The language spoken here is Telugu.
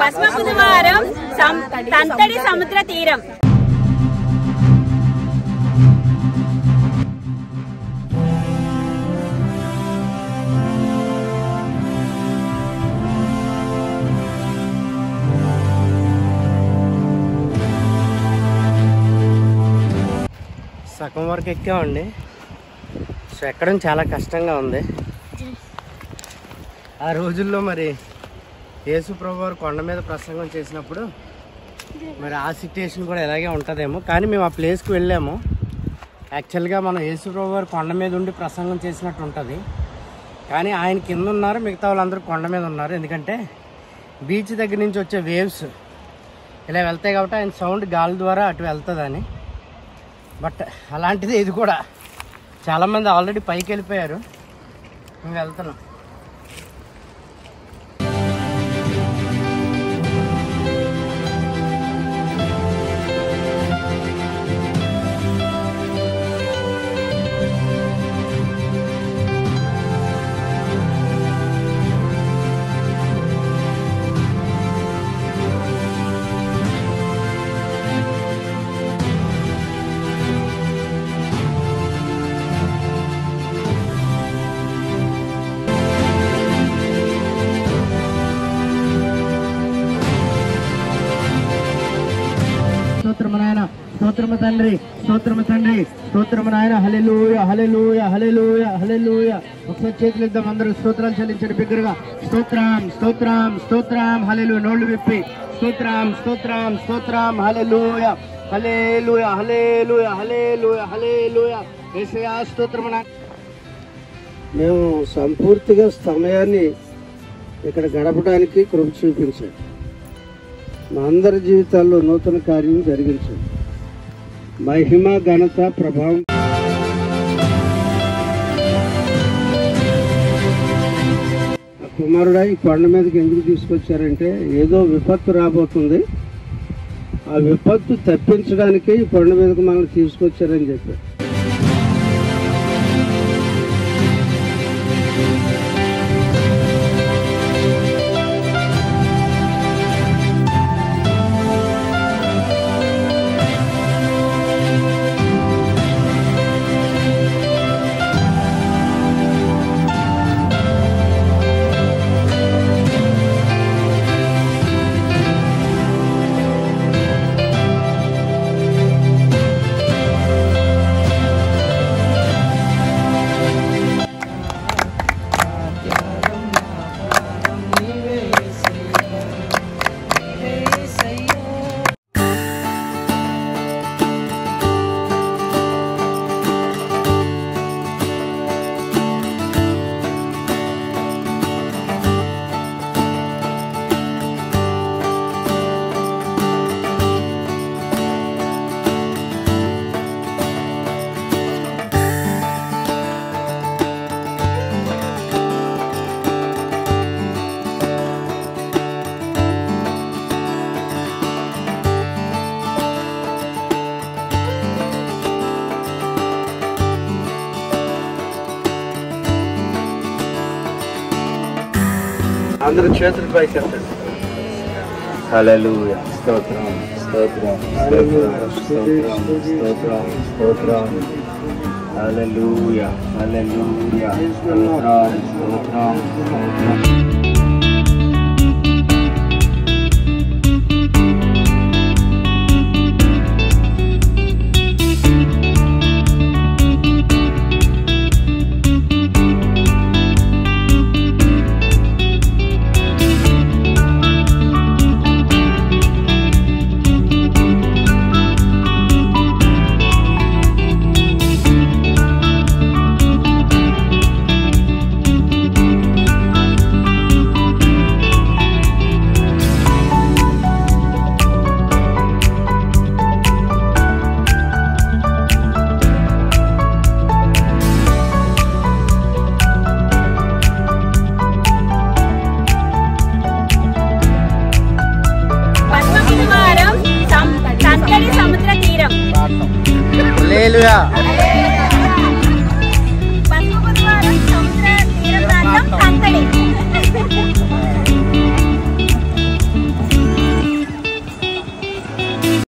పశ్చిమ బుధవారం సం- సంతడి సముద్ర తీరం సగం వరకు ఎక్కామండి సో ఎక్కడం చాలా కష్టంగా ఉంది ఆ రోజుల్లో మరి యేసు ప్రభు వారు కొండ మీద ప్రసంగం చేసినప్పుడు మరి ఆ సిట్యుయేషన్ కూడా ఇలాగే ఉంటుందేమో కానీ మేము ఆ ప్లేస్కి వెళ్ళాము యాక్చువల్గా మనం యేసు ప్రభు వారు కొండ మీద ఉండి ప్రసంగం చేసినట్టు ఉంటుంది కానీ ఆయన కింద ఉన్నారు మిగతా వాళ్ళందరూ కొండ మీద ఉన్నారు ఎందుకంటే బీచ్ దగ్గర నుంచి వచ్చే వేవ్స్ ఇలా వెళ్తాయి కాబట్టి ఆయన సౌండ్ గాలి ద్వారా అటు వెళ్తుందని బట్ అలాంటిది ఇది కూడా చాలామంది ఆల్రెడీ పైకి వెళ్ళిపోయారు మేము వెళ్తున్నాం స్తోత్రము నాయన స్తోత్రము తండ్రి స్తోత్రము తండ్రి స్తోత్రము నాయన హలెలూయ హలెలూయ హలెలూయ హలెలూయ ఒకసారి చేతులు ఇద్దాం అందరూ స్తోత్రాలు చెల్లించండి బిగ్గరగా స్తోత్రం స్తోత్రం స్తోత్రం హలెలు నోళ్ళు విప్పి స్తోత్రం స్తోత్రం స్తోత్రం hallelujah hallelujah hallelujah hallelujah hallelujah యేసయ్యా స్తోత్రము నాయన మేము సంపూర్తిగా సమయాన్ని ఇక్కడ గడపడానికి కృప చూపించండి మా అందరి జీవితాల్లో నూతన కార్యం జరిగించండి మహిమ ఘనత ప్రభావం ఆ కుమారుడా ఈ కొండ మీదకి ఎందుకు తీసుకొచ్చారంటే ఏదో విపత్తు రాబోతుంది ఆ విపత్తు తప్పించడానికే ఈ కొండ మీదకి మనల్ని తీసుకొచ్చారని చెప్పారు అందరూ చేతులు పైకి ఎత్తండి హల్లెలూయా స్తోత్రం స్తోత్రం స్తోత్రం స్తోత్రం స్తోత్రం స్తోత్రం హల్లెలూయా హల్లెలూయా స్తోత్రం స్తోత్రం స్తోత్రం పశ్చిమ బుధవారం సం- సంతడి సముద్ర తీరం హల్లెలూయా